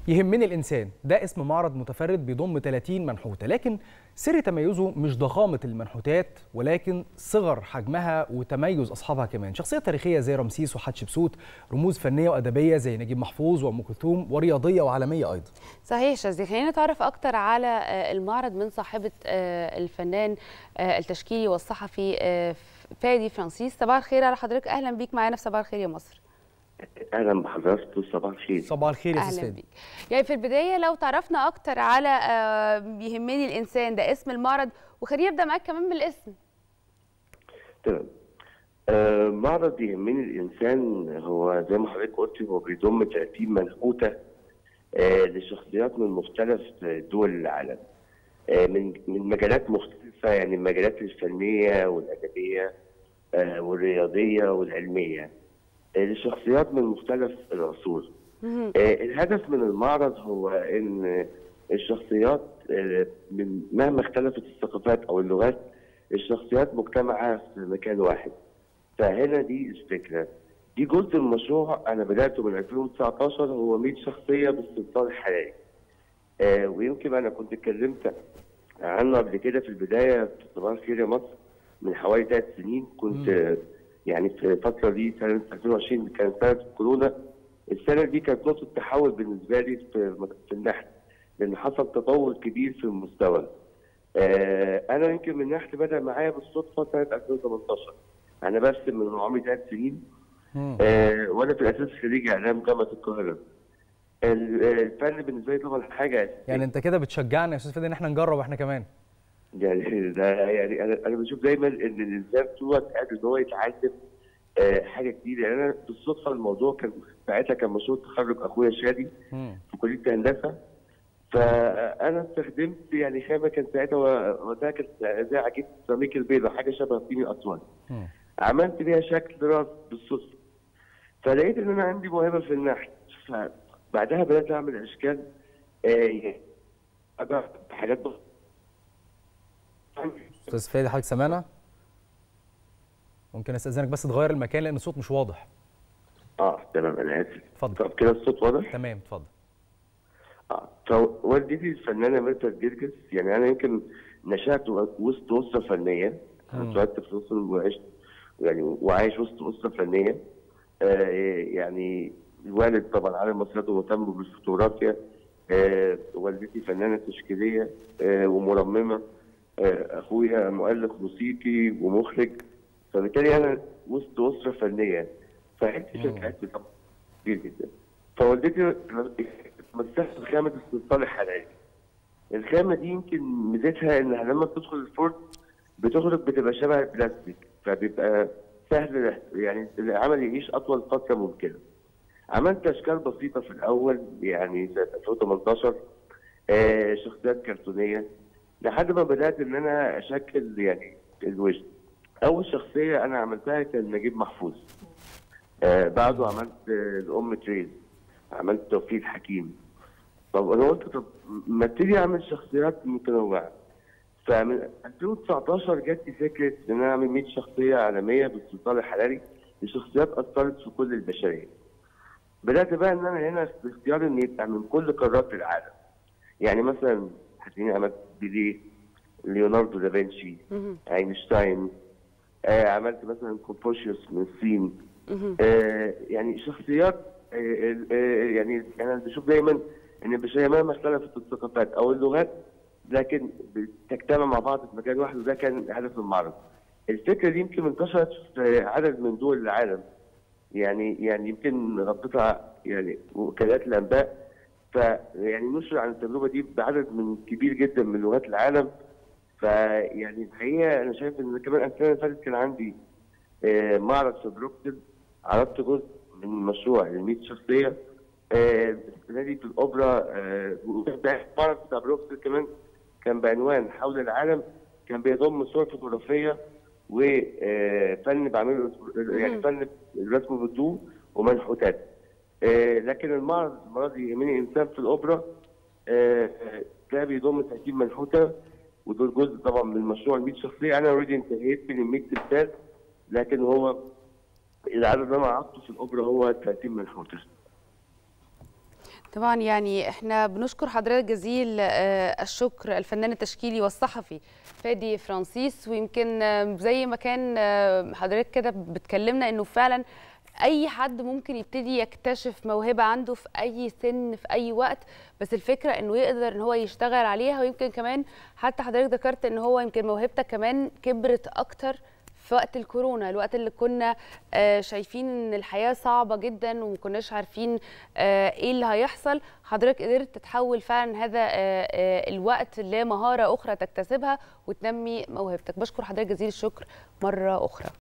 يهمني الإنسان ده اسم معرض متفرد بيضم 30 منحوتة لكن سر تميزه مش ضخامة المنحوتات ولكن صغر حجمها وتميز أصحابها كمان شخصية تاريخية زي رمسيس وحتشبسوت رموز فنية وأدبية زي نجيب محفوظ وأم كلثوم ورياضية وعالمية أيضا صحيح شاذلي خلينا نتعرف اكتر على المعرض من صاحبه الفنان التشكيلي والصحفي فادي فرانسيس صباح الخير على حضرتك اهلا بيك معانا في صباح الخير يا مصر اهلا بحضرتك صباح الخير صباح الخير يا اهلا استاذ بيك يعني في البدايه لو تعرفنا اكتر على يهمني الانسان ده اسم المعرض وخلينا نبدا معاك كمان بالاسم تمام آه معرض يهمني الانسان هو زي ما حضرتك قلت هو بيضم 30 منحوته آه لشخصيات من مختلف دول العالم آه من من مجالات مختلفه يعني المجالات الفنيه والادبيه آه والرياضيه والعلميه آه لشخصيات من مختلف العصور. آه الهدف من المعرض هو ان الشخصيات آه من مهما اختلفت الثقافات او اللغات الشخصيات مجتمعه في مكان واحد. فهنا دي الفكره. دي جزء من مشروع انا بداته من 2019 هو 100 شخصيه باستبطان حراري. آه ويمكن انا كنت اتكلمت عنه قبل كده في البدايه في صباح الخير يا مصر من حوالي ثلاث سنين كنت آه يعني في الفتره دي سنه 2020 كانت سنه الكورونا السنه دي كانت نقطه تحول بالنسبه لي في في النحت لان حصل تطور كبير في المستوى. آه انا يمكن من النحت بدا معايا بالصدفه سنه 2018 انا برسم من عمري ثلاث سنين آه وانا في الاساس خريج اعلام جامعه القاهره. الفن بالنسبه لي طبعا حاجه يعني انت كده بتشجعنا يا استاذ فادي ان احنا نجرب احنا كمان يعني ده يعني انا انا بشوف دايما ان الانسان طول الوقت قاعد ان هو يتعلم آه حاجه جديده يعني انا بالصدفه الموضوع كان ساعتها كان مشروع تخرج اخويا شادي في كليه هندسه فانا استخدمت يعني خامه كان ساعتها وقتها كانت زي عجينه سيراميك البيضاء حاجه شبه فيني اسوان عملت بيها شكل راس بالصدفه فلقيت ان انا عندي موهبه في النحت بعدها بدات اعمل اشكال آه حاجات بسيطه استاذ فادي حضرتك سامعنا ممكن استاذنك بس تغير المكان لان الصوت مش واضح اه تمام انا اسف اتفضل طب كده الصوت واضح تمام اتفضل اه فوالدتي الفنانه ميرتا جرجس يعني انا يمكن نشات وسط اسره فنيه انا اتولدت في مصر وعشت يعني وعايش وسط اسره فنيه آه يعني الوالد طبعا عالم مصريات ومهتم بالفوتوغرافيا آه والدتي فنانه تشكيليه آه ومرممه آه اخويا مؤلف موسيقي ومخرج فبالتالي انا وسط اسره فنيه فعندي شجعتني طبعا كتير جدا فوالدتي مسحت خامه استئصال الحراري الخامه دي يمكن ميزتها انها لما بتدخل الفرن بتخرج بتبقى شبه البلاستيك فبيبقى سهل يعني العمل يعيش اطول فتره ممكنه عملت اشكال بسيطه في الاول يعني سنه 2018 آه شخصيات كرتونيه لحد ما بدات ان انا اشكل يعني الوجه اول شخصيه انا عملتها كان نجيب محفوظ آه بعده عملت آه الام تريز عملت توفيق حكيم طب انا قلت طب ما ابتدي اعمل شخصيات متنوعه فمن 2019 جات لي فكره ان انا اعمل 100 شخصيه عالميه باستئصال الحراري لشخصيات اثرت في كل البشريه بدات بقى ان انا هنا في اختيار ان يبقى من كل قارات العالم يعني مثلا هتلاقيني عملت بيليه ليوناردو دافنشي اينشتاين آه عملت مثلا كونفوشيوس من الصين آه يعني شخصيات آه آه يعني انا بشوف دايما ان البشريه مهما اختلفت الثقافات او اللغات لكن بتجتمع مع بعض في مكان واحد وده كان هدف المعرض. الفكره دي يمكن انتشرت في عدد من دول العالم يعني يعني يمكن غطتها يعني وكالات الانباء فيعني نشر عن التجربه دي بعدد من كبير جدا من لغات العالم فيعني الحقيقه انا شايف ان كمان السنه اللي فاتت كان عندي آه معرض في بروكسل عرضت جزء من مشروع ال 100 شخصيه السنه دي في الاوبرا آه معرض بتاع بروكسل كمان كان بعنوان حول العالم كان بيضم صور فوتوغرافيه وفن بعمله يعني فن الرسم بالضوء ومنحوتات آه لكن المعرض المره دي يهمني انسان في الاوبرا آه ده بيضم 30 منحوته ودول جزء طبعا من مشروع ال 100 شخصيه انا اوريدي انتهيت من ال 100 تمثال لكن هو العدد اللي انا عرضته في الاوبرا هو 30 منحوته طبعا يعني احنا بنشكر حضرتك جزيل آه، الشكر الفنان التشكيلي والصحفي فادي فرانسيس ويمكن آه، زي ما كان آه، حضرتك كده بتكلمنا انه فعلا اي حد ممكن يبتدي يكتشف موهبه عنده في اي سن في اي وقت بس الفكره انه يقدر ان هو يشتغل عليها ويمكن كمان حتى حضرتك ذكرت ان هو يمكن موهبتك كمان كبرت اكتر في وقت الكورونا الوقت اللي كنا آه، شايفين ان الحياه صعبه جدا وما كناش عارفين آه، ايه اللي هيحصل حضرتك قدرت تتحول فعلا هذا آه، آه، الوقت لمهاره اخرى تكتسبها وتنمي موهبتك بشكر حضرتك جزيل الشكر مره اخرى